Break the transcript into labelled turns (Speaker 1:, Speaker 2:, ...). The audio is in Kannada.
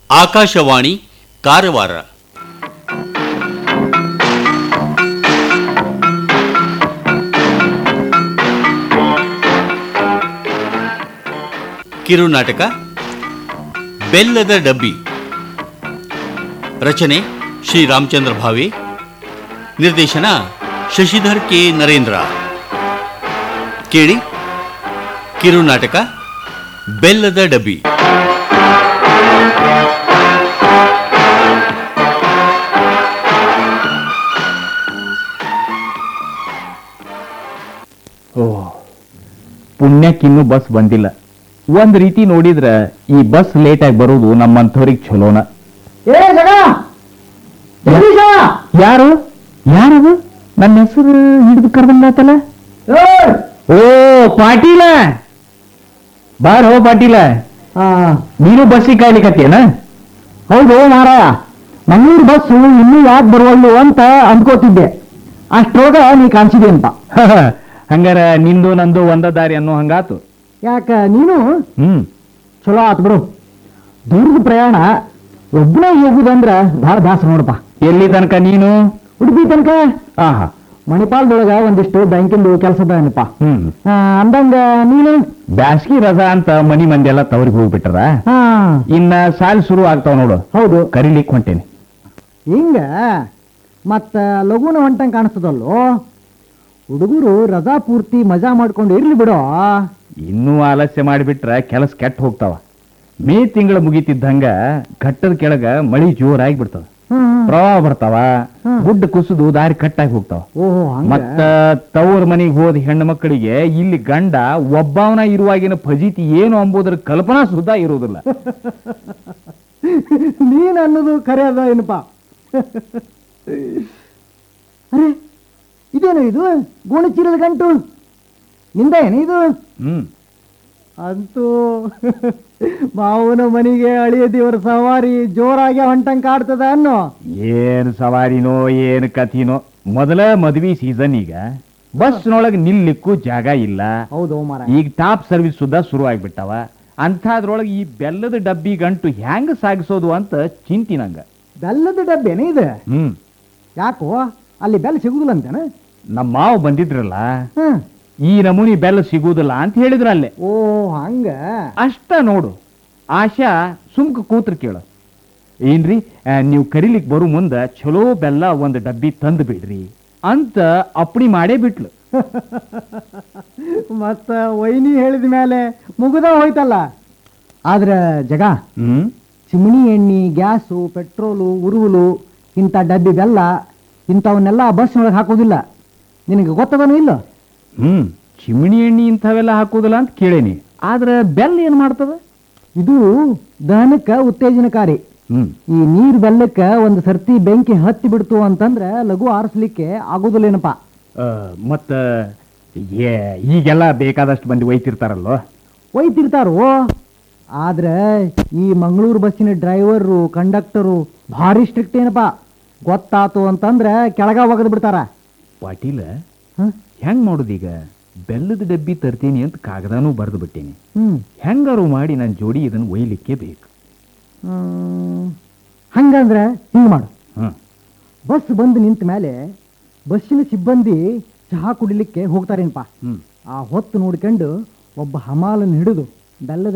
Speaker 1: ಆಕಾಶವಾಣಿ ಕಾರವಾರ ಕಿರುನಾಟಕ ಬೆಲ್ಲದ ಡಬ್ಬಿ ರಚನೆ ಶ್ರೀ ರಾಮಚಂದ್ರ ಭಾವೆ ನಿರ್ದೇಶನ ಶಶಿಧರ್ ಕೆ ನರೇಂದ್ರ ಕೇಳಿ ಕಿರುನಾಟಕ ಬೆಲ್ಲದ ಡಬ್ಬಿ
Speaker 2: ಓ ಪುಣ್ಯಕ್ಕಿನ್ನೂ ಬಸ್ ಬಂದಿಲ್ಲ ಒಂದ್ ರೀತಿ ನೋಡಿದ್ರ ಈ ಬಸ್ ಲೇಟ್ ಆಗಿ ಬರೋದು ನಮ್ಮಂಥವ್ರಿಗೆ ಚಲೋನ
Speaker 3: ಏ ಜಗ ಜಗದೀಶ
Speaker 2: ಯಾರು ಯಾರದು ನನ್ನ ಹೆಸರು ಹಿಡಿದು ಕರ್ಬಂದಾತಲ್ಲ
Speaker 3: ಏಯ್!
Speaker 2: ಓ ಪಾಟೀಲ ಬಾರ್ ಹೋ ಪಾಟೀಲ
Speaker 3: ಆ,
Speaker 2: ನೀನು ಬಸ್ಸಿಗೆ ಕಾಯ್ಲಿಕತ್ತೇನ
Speaker 3: ಹೌದು ಮಾರಾಯ ಮಂಗಳೂರು ಬಸ್ಸು ಇನ್ನೂ ಯಾಕೆ ಬರುವಲ್ಲು ಅಂತ ಅಂದ್ಕೋತಿದ್ದೆ ಅಷ್ಟ್ರೋಗ ನೀ ಕಾಣಿಸಿದೆ ಅಂತ
Speaker 2: ಹಂಗಾರ ನಿಂದು ನಂದು ಒಂದ ದಾರಿ ಅನ್ನೋ ಹಂಗಾತು
Speaker 3: ಯಾಕ ನೀನು
Speaker 2: ಹ್ಮ್
Speaker 3: ಚಲೋ ಆತ್ ಬಿಡು ದೂರದ ಪ್ರಯಾಣ ಒಬ್ಬನೇ ಹೋಗುದಂದ್ರ ಬಹಳ ದಾಸ ನೋಡಪ್ಪ
Speaker 2: ಎಲ್ಲಿ ತನಕ ನೀನು
Speaker 3: ಉಡುಪಿ ತನಕ
Speaker 2: ಆಹಾ
Speaker 3: ಮಣಿಪಾಲದೊಳಗ ಒಂದಿಷ್ಟು ಬ್ಯಾಂಕಿಂದು ಕೆಲಸದ ಏನಪ್ಪ
Speaker 2: ಹ್ಮ್
Speaker 3: ಅಂದಂಗ ನೀನು
Speaker 2: ಬ್ಯಾಸ್ಗಿ ರಜಾ ಅಂತ ಮನಿ ಮಂದಿ ಎಲ್ಲ ತವರಿಗೆ ಹೋಗ್ಬಿಟ್ರ
Speaker 3: ಹಾ
Speaker 2: ಇನ್ನ ಸಾಲ್ ಶುರು ಆಗ್ತಾವ ನೋಡು
Speaker 3: ಹೌದು
Speaker 2: ಕರಿಲಿಕ್ ಹೊಂಟೇನಿ
Speaker 3: ಹಿಂಗ ಮತ್ತ ಲಘುನ ಹೊಂಟಂಗ್ ಕಾಣಿಸ್ತದಲ್ಲೋ ಹುಡುಗರು ರಜಾ ಪೂರ್ತಿ ಮಜಾ ಮಾಡ್ಕೊಂಡು ಇರ್ಲಿ ಬಿಡೋ
Speaker 2: ಇನ್ನೂ ಆಲಸ್ಯ ಮಾಡಿಬಿಟ್ರ ಕೆಲಸ ಕೆಟ್ಟ ಹೋಗ್ತಾವ ಮೇ ತಿಂಗಳ ಮುಗಿತಿದ್ದಂಗ ಘಟ್ಟದ ಕೆಳಗ ಮಳಿ ಜೋರಾಗಿ ಬಿಡ್ತಾವ ಪ್ರವಾಹ ಬರ್ತಾವ
Speaker 3: ಹ್ಮ್.
Speaker 2: ಗುಡ್ಡ ಕುಸಿದು ದಾರಿ ಕಟ್ಟಾಗಿ ಹೋಗ್ತಾವ
Speaker 3: ಓಹೋ ಹಂಗ
Speaker 2: ಮತ್ತ ತವ್ರ ಮನೆಗೆ ಹೋದ ಹೆಣ್ಣು ಮಕ್ಕಳಿಗೆ ಇಲ್ಲಿ ಗಂಡ ಒಬ್ಬವನ ಇರುವಾಗಿನ ಫಜೀತಿ ಏನು ಅಂಬುದರ ಕಲ್ಪನಾ ಸುದ್ದ ಇರುವುದಿಲ್ಲ
Speaker 3: ನೀನ್ ಅನ್ನೋದು ಖರೆ ಅದ ಏನಪ್ಪ ಅರೆ ಇದೇನು ಇದು ಗೋಣಿಚೀಲದ ಗಂಟು ನಿಂದ ಏನು ಇದು
Speaker 2: ಹ್ಮ್
Speaker 3: ಅಂತೂ ಮಾವನ ಮನೆಗೆ ಅಳಿಯ ದೇವರ ಸವಾರಿ ಜೋರಾಗಿ ಹೊಂಟಂಗ್ ಕಾಡ್ತದ ಅನ್ನೋ
Speaker 2: ಏನ್ ಸವಾರಿನೋ ಏನ್ ಕಥಿನೋ ಮೊದಲ ಮದ್ವಿ ಸೀಸನ್ ಈಗ ಬಸ್ನೊಳಗೆ ನಿಲ್ಲಿಕ್ಕೂ ಜಾಗ ಇಲ್ಲ
Speaker 3: ಹೌದು ಮಾರ
Speaker 2: ಈಗ ಟಾಪ್ ಸರ್ವಿಸ್ ಸುದ್ದ ಶುರು ಆಗ್ಬಿಟ್ಟಾವ ಅಂಥದ್ರೊಳಗೆ ಈ ಬೆಲ್ಲದ ಡಬ್ಬಿ ಗಂಟು ಹೆಂಗ್ ಸಾಗಿಸೋದು ಅಂತ ಚಿಂತಿ ನಂಗ
Speaker 3: ಬೆಲ್ಲದ ಡಬ್ಬೇನೆ ಇದು
Speaker 2: ಹ್ಮ್
Speaker 3: ಯಾಕೋ ಅಲ್ಲಿ ಬೆಲ್ಲ ಸಿಗುದಿಲ್ಲ ಅಂತೇನ
Speaker 2: ನಮ್ಮ ಮಾವ ಬಂದಿದ್ರಲ್ಲ
Speaker 3: ಹ್ಮ್
Speaker 2: ಈ ನಮೂನಿ ಬೆಲ್ಲ ಸಿಗುವುದಿಲ್ಲ ಅಂತ ಹೇಳಿದ್ರ ಅಲ್ಲೇ
Speaker 3: ಓ ಹಂಗ
Speaker 2: ಅಷ್ಟ ನೋಡು ಆಶಾ ಸುಮ್ಕ ಕೂತ್ರ ಕೇಳು ಏನ್ರಿ ಆ, ನೀವು ಕರಿಲಿಕ್ ಬರೋ ಮುಂದ ಚಲೋ ಬೆಲ್ಲ ಒಂದು ಡಬ್ಬಿ ತಂದು ಬಿಡ್ರಿ ಅಂತ ಅಪ್ಪಣಿ ಮಾಡೇ ಬಿಟ್ಲು
Speaker 3: ಮತ್ತ ವೈನಿ ಹೇಳಿದ ಮೇಲೆ ಮುಗುದ ಹೋಯ್ತಲ್ಲ ಆದ್ರ ಜಗ
Speaker 2: ಹ್ಮ್
Speaker 3: ಚಿಮಣಿ ಎಣ್ಣೆ ಗ್ಯಾಸು ಪೆಟ್ರೋಲು ಉರುವಲು ಇಂಥ ಡಬ್ಬಿ ಬೆಲ್ಲ ಇಂಥವನ್ನೆಲ್ಲ ಬಸ್ನೊಳಗೆ ಹಾಕೋದಿಲ್ಲ ನಿನಗೆ ಗೊತ್ತದನೋ ಇಲ್ಲ
Speaker 2: ಹ್ಮ್ ಚಿಮಣಿ ಎಣ್ಣೆ ಇಂಥವೆಲ್ಲ ಹಾಕೋದಿಲ್ಲ ಅಂತ ಕೇಳೇನಿ ಆದ್ರ ಬೆಲ್ಲ ಏನ್ ಮಾಡ್ತದ
Speaker 3: ಇದು ದಹನಕ್ಕೆ ಉತ್ತೇಜನಕಾರಿ
Speaker 2: ಹ್ಮ್
Speaker 3: ಈ ನೀರು ಬೆಲ್ಲಕ್ಕೆ ಒಂದು ಸರ್ತಿ ಬೆಂಕಿ ಹತ್ತಿ ಬಿಡ್ತು ಅಂತಂದ್ರೆ ಲಘು ಆರಿಸ್ಲಿಕ್ಕೆ ಆಗೋದಿಲ್ಲೇನಪ್ಪ
Speaker 2: ಆ, ಮತ್ತ ಏ ಈಗೆಲ್ಲ ಬೇಕಾದಷ್ಟು ಮಂದಿ ಒಯ್ತಿರ್ತಾರಲ್ಲೋ
Speaker 3: ಒಯ್ತಿರ್ತಾರೋ ಆದ್ರೆ ಈ ಮಂಗಳೂರು ಬಸ್ಸಿನ ಡ್ರೈವರು ಕಂಡಕ್ಟರು ಭಾರಿ ಸ್ಟ್ರಿಕ್ಟ್ ಏನಪ್ಪ ಗೊತ್ತಾತು ಅಂತಂದ್ರೆ ಕೆಳಗ ಒಗದ್ ಬಿಡ್ತಾರ
Speaker 2: ಪಾಟೀಲ
Speaker 3: ಹ?
Speaker 2: ಹೆಂಗ್ ಮಾಡೋದೀಗ ಬೆಲ್ಲದ ಡಬ್ಬಿ ತರ್ತೀನಿ ಅಂತ ಕಾಗದಾನೂ ಬರೆದು ಬಿಟ್ಟೀನಿ
Speaker 3: ಹ್ಮ್
Speaker 2: ಹೆಂಗಾರು ಮಾಡಿ ನನ್ನ ಜೋಡಿ ಇದನ್ನು ಒಯ್ಲಿಕ್ಕೆ ಬೇಕು
Speaker 3: ಹ್ಮ್. ಹಂಗಂದ್ರೆ ಹಿಂಗ್ ಮಾಡು
Speaker 2: ಹ್ಮ್
Speaker 3: ಬಸ್ ಬಂದು ನಿಂತ ಮೇಲೆ ಬಸ್ಸಿನ ಸಿಬ್ಬಂದಿ ಚಹಾ ಕುಡಿಲಿಕ್ಕೆ ಹೋಗ್ತಾರೇನಪ್ಪ
Speaker 2: ಹ್ಮ್
Speaker 3: ಆ ಹೊತ್ತು ನೋಡ್ಕೊಂಡು ಒಬ್ಬ ಹಮಾಲನ್ನು ಹಿಡಿದು ಬೆಲ್ಲದ